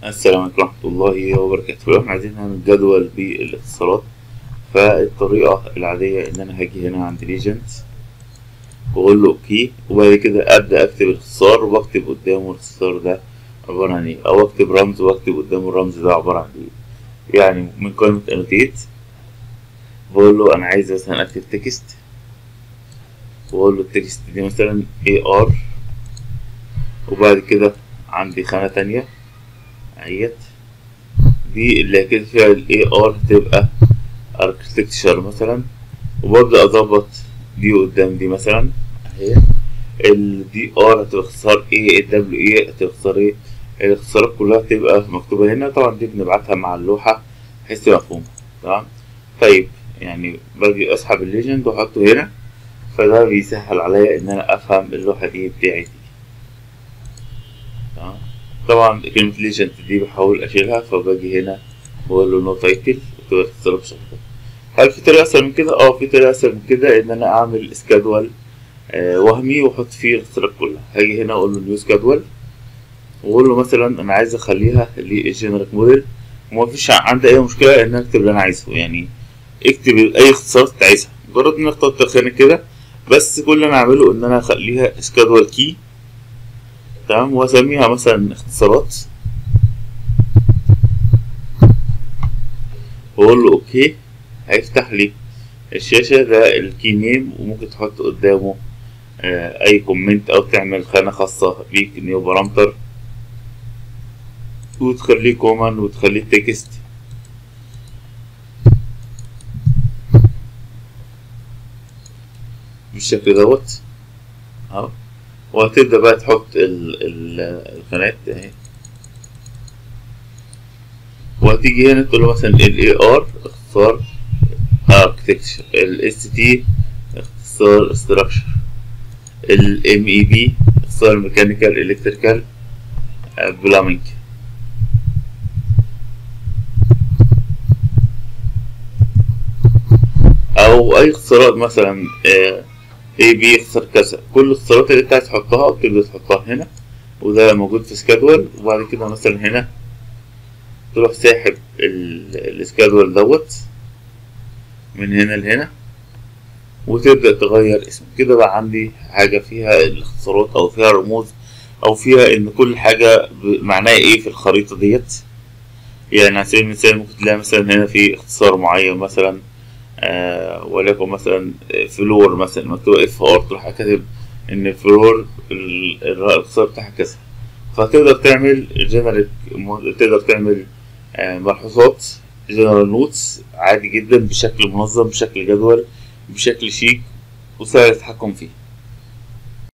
السلام عليكم ورحمة الله وبركاته لو احنا عايزين نعمل جدول بالاختصارات فالطريقة العادية ان انا هاجي هنا عند ليجنت واقول له اوكي وبعد كده ابدا اكتب الاختصار واكتب قدامه الاختصار ده عبارة عن ايه او اكتب رمز واكتب قدامه الرمز ده عبارة عن ايه يعني من قائمة انوتيت بقول له انا عايز مثلا اكتب تكست واقول له التكست دي مثلا AR وبعد كده عندي خانة تانية اهيت دي اللي هكتب فيها ال AR هتبقى architecture مثلا وببدأ أظبط دي قدام دي مثلا اهي ال DR هتبقى اختصار ايه ال WA هتبقى اختصار ايه الاختصارات كلها هتبقى مكتوبة هنا طبعا دي بنبعتها مع اللوحة بحيث تبقى مفهومة تمام طيب يعني باجي اسحب الليجند واحطه هنا فده بيسهل عليا ان انا افهم اللوحة دي بتاعتي تمام طبعا كلمة ليجند دي بحاول اشيلها فباجي هنا بقول له نو تايتل وتبقى اختصار بالشكل ده هل في طريقة اسهل من كده؟ اه في طريقة اسهل من كده ان انا اعمل سكادول آه وهمي واحط فيه الاختصارات كلها هاجي هنا اقول له نيو سكادول واقول له مثلا انا عايز اخليها للجنريك موديل ومفيش عندي اي مشكلة ان انا اكتب اللي انا عايزه يعني اكتب اي اختصارات انت عايزها مجرد ان انا اخترت الخانة كده بس كل اللي انا اعمله ان انا اخليها سكادول كي تمام واسميها مثلا اختصارات واقول له اوكي هيفتح لي الشاشة ده الكي نيم وممكن تحط قدامه آه اي كومنت او تعمل خانة خاصة بيك نيو بارامتر وتخليه كومن وتخليه تكست بالشكل دوت اهو وهتبدأ بقى تحط ال ال الخانات اهي وهتيجي هنا تقول له مثلا ال AR اختصار architecture ال ST اختصار structure ال MEB اختصار mechanical electrical plumbing او اي اختصارات مثلا اي بي اختصار كذا كل الاختصارات اللي انت عايز تحطها بتبدا تحطها هنا وده موجود في سكادول وبعد كده مثلا هنا تروح ساحب السكادول دوت من هنا لهنا وتبدأ تغير اسمه كده بقى عندي حاجة فيها الاختصارات أو فيها رموز أو فيها إن كل حاجة معناها إيه في الخريطة ديت يعني على سبيل المثال ممكن تلاقي مثلا هنا في اختصار معين مثلا آه وليكن مثلا فلور مثلا مكتوب اف ار تروح كاتب ان فلور الاختصار بتاعها كذا فتقدر تعمل جنريك تقدر تعمل آه ملحوظات جنرال نوتس عادي جدا بشكل منظم بشكل جدول بشكل شيك وسهل التحكم فيه